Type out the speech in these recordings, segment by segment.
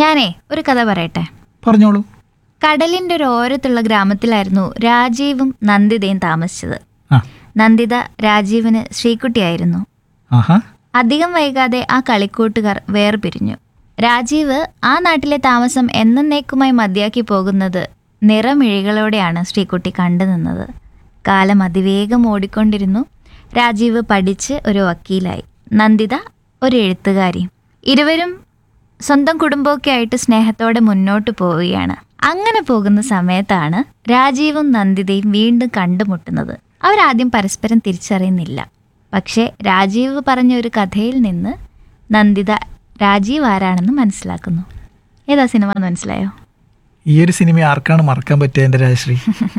ഞാനേ ഒരു കഥ പറയട്ടെ പറഞ്ഞോളൂ കടലിന്റെ ഒരു ഓരത്തുള്ള ഗ്രാമത്തിലായിരുന്നു രാജീവും നന്ദിതയും താമസിച്ചത് ആ നന്ദിത രാജീവിന് ശ്രീകുട്ടിയായിരുന്നു ആഹാ അധികം വൈകാതെ ആ കളിക്കൂട്ടുകാർ വേർപിരിഞ്ഞു രാജീവ് ആ നാട്ടിലെ താമസം എന്നേക്കുമായി മതിയാക്കി പോകുന്നത് നിറമിഴികളോടെയാണ് ശ്രീകുട്ടി കണ്ടു നിന്നത് കാലം അതിവേഗം ഓടിക്കൊണ്ടിരുന്നു രാജീവ് പഠിച്ച് ഒരു വക്കീലായി നന്ദിത ഒരു എഴുത്തുകാരി ഇരുവരും സ്വന്തം കുടുംബമൊക്കെ ആയിട്ട് സ്നേഹത്തോടെ മുന്നോട്ട് പോവുകയാണ് അങ്ങനെ പോകുന്ന സമയത്താണ് രാജീവും നന്ദിതയും വീണ്ടും കണ്ടുമുട്ടുന്നത് അവരാദ്യം പരസ്പരം തിരിച്ചറിയുന്നില്ല പക്ഷേ രാജീവ് പറഞ്ഞ ഒരു കഥയിൽ നിന്ന് നന്ദിത രാജീവ് ആരാണെന്ന് മനസ്സിലാക്കുന്നു ഏതാ സിനിമ എന്ന് മനസ്സിലായോ ഈ ഒരു സിനിമ ആർക്കാണ് മറക്കാൻ പറ്റുക എൻ്റെ രാജശ്രീ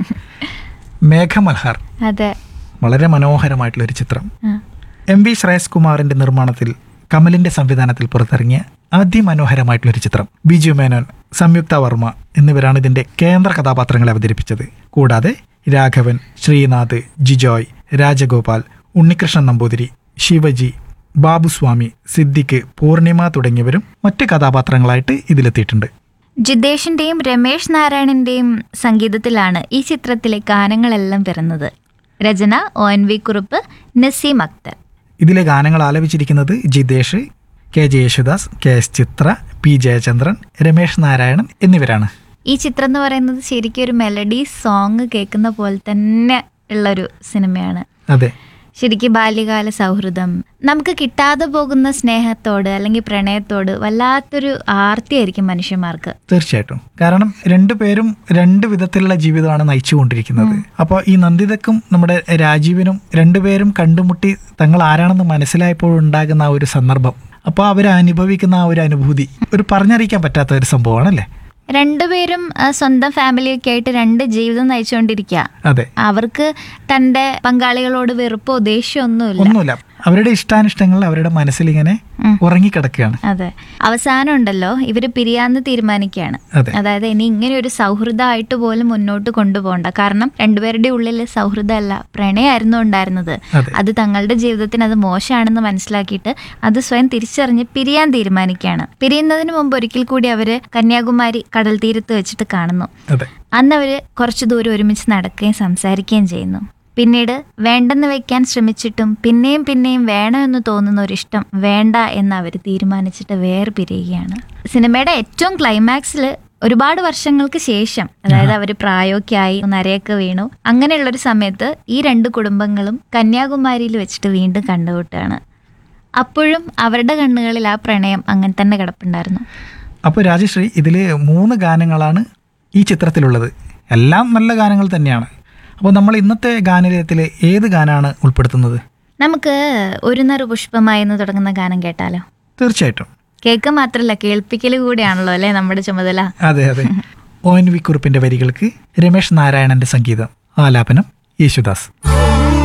മേഘമൽഹാർ അതെ വളരെ മനോഹരമായിട്ടുള്ള ഒരു ചിത്രം ആ. എം വി ശ്രേയസ് കുമാറിന്റെ നിർമ്മാണത്തിൽ കമലിന്റെ സംവിധാനത്തിൽ പുറത്തിറങ്ങിയ അതിമനോഹരമായിട്ടുള്ള ഒരു ചിത്രം ബിജു മേനോൻ സംയുക്ത വർമ്മ എന്നിവരാണ് ഇതിന്റെ കേന്ദ്ര കഥാപാത്രങ്ങളെ അവതരിപ്പിച്ചത് കൂടാതെ രാഘവൻ ശ്രീനാഥ് ജിജോയ് രാജഗോപാൽ ഉണ്ണികൃഷ്ണൻ നമ്പൂതിരി ശിവജി ബാബുസ്വാമി സിദ്ദിഖ് പൂർണിമ തുടങ്ങിയവരും മറ്റ് കഥാപാത്രങ്ങളായിട്ട് ഇതിലെത്തിയിട്ടുണ്ട് ജിതേഷിന്റെയും രമേശ് നാരായണന്റെയും സംഗീതത്തിലാണ് ഈ ചിത്രത്തിലെ ഗാനങ്ങളെല്ലാം പിറന്നത് രചന O N V Kurup Naseem Akhtar ഇതിലെ ഗാനങ്ങൾ ആലപിച്ചിരിക്കുന്നത് Jitesh K J Yesudas K S Chithra P Jayachandran Ramesh Narayanan എന്നിവരാണ് ഈ ചിത്രം എന്ന് പറയുന്നത് ശരിക്കും ഒരു മെലഡി സോങ് കേൾക്കുന്ന പോലെ തന്നെ ഉള്ളൊരു സിനിമയാണ് അതെ ശരിക്കും ബാല്യകാല സൗഹൃദം നമുക്ക് കിട്ടാതെ പോകുന്ന സ്നേഹത്തോട് അല്ലെങ്കിൽ പ്രണയത്തോട് വല്ലാത്തൊരു ആർത്തിയായിരിക്കും മനുഷ്യന്മാർക്ക് തീർച്ചയായിട്ടും കാരണം രണ്ടുപേരും രണ്ട് വിധത്തിലുള്ള ജീവിതമാണ് നയിച്ചുകൊണ്ടിരിക്കുന്നത് അപ്പോൾ ഈ നന്ദിതക്കും നമ്മുടെ രാജീവിനും രണ്ടുപേരും കണ്ടുമുട്ടി തങ്ങൾ ആരാണെന്ന് മനസ്സിലായപ്പോൾ ഉണ്ടാകുന്ന ആ ഒരു സന്ദർഭം അപ്പോൾ അവർ അനുഭവിക്കുന്ന ആ ഒരു അനുഭൂതി ഒരു പറഞ്ഞറിയിക്കാൻ പറ്റാത്ത ഒരു സംഭവമാണല്ലേ രണ്ടുപേരും ആ, സ്വന്തം ഫാമിലിയൊക്കെ ആയിട്ട് രണ്ട് ജീവിതം നയിച്ചുകൊണ്ടിരിക്കുക അതെ അവർക്ക് തന്റെ പങ്കാളികളോട് വെറുപ്പോ ദേഷ്യമോ ഒന്നുമില്ല ഒന്നുമില്ല അവരുടെ ഇഷ്ടാനിഷ്ടങ്ങൾ അവരുടെ മനസ്സിലിങ്ങനെ ഉം. ഉറങ്ങിക്കിടക്കുകയാണ് അതെ അവസാനം ഉണ്ടല്ലോ ഇവര് പിരിയാന്ന് തീരുമാനിക്കുകയാണ് അതെ അതായത് ഇനി ഇങ്ങനെ ഒരു സൗഹൃദമായിട്ട് പോലും മുന്നോട്ട് കൊണ്ടുപോകണ്ട കാരണം രണ്ടുപേരുടെ ഉള്ളിൽ സൗഹൃദമല്ല പ്രണയമായിരുന്നു ഉണ്ടായിരുന്നത് അതെ അത് തങ്ങളുടെ ജീവിതത്തിന് അത് മോശമാണെന്ന് മനസ്സിലാക്കിയിട്ട് അത് സ്വയം തിരിച്ചറിഞ്ഞ് പിരിയാൻ തീരുമാനിക്കുകയാണ് പിരിയുന്നതിന് മുമ്പ് ഒരിക്കൽ കൂടി അവര് കന്യാകുമാരി കടൽ തീരത്ത് വെച്ചിട്ട് കാണുന്നു അതെ അന്ന് അവര് കുറച്ചു ദൂരം ഒരുമിച്ച് നടക്കുകയും സംസാരിക്കുകയും ചെയ്യുന്നു പിന്നീട് വേണ്ടെന്ന് വെക്കാൻ ശ്രമിച്ചിട്ടും പിന്നെയും പിന്നെയും വേണമെന്ന് തോന്നുന്ന ഒരിഷ്ടം വേണ്ട എന്ന് അവർ തീരുമാനിച്ചിട്ട് വേർപിരിയുകയാണ് സിനിമയുടെ ഏറ്റവും ക്ലൈമാക്സിൽ ഒരുപാട് വർഷങ്ങൾക്ക് ശേഷം അതായത് അവർ പ്രായമൊക്കെ ആയി നരയൊക്കെ വീണു അങ്ങനെയുള്ളൊരു സമയത്ത് ഈ രണ്ട് കുടുംബങ്ങളും കന്യാകുമാരിയിൽ വെച്ചിട്ട് വീണ്ടും കണ്ടുമുട്ടുകയാണ് അപ്പോഴും അവരുടെ കണ്ണുകളിൽ ആ പ്രണയം അങ്ങനെ തന്നെ കിടപ്പുണ്ടായിരുന്നു അപ്പോൾ രാജശ്രീ ഇതിൽ മൂന്ന് ഗാനങ്ങളാണ് ഈ ചിത്രത്തിലുള്ളത് എല്ലാം നല്ല ഗാനങ്ങൾ തന്നെയാണ് അപ്പോൾ നമ്മൾ ഇന്നത്തെ ഗാനലയത്തിൽ ഏത് ഗാനമാണ് ഉൾപ്പെടുത്തുന്നത് നമുക്ക് ഒരു നറു പുഷ്പമായി എന്ന് തുടങ്ങുന്ന ഗാനം കേട്ടാലോ തീർച്ചയായിട്ടും കേക്ക് മാത്രല്ല കേൾപ്പിക്കൽ കൂടിയാണല്ലോ അല്ലേ നമ്മുടെ ചുമതല അതെ അതെ ഒ എൻ വി കുറുപ്പിന്റെ വരികൾക്ക് രമേശ് നാരായണന്റെ സംഗീതം ആലാപനം യേശുദാസ്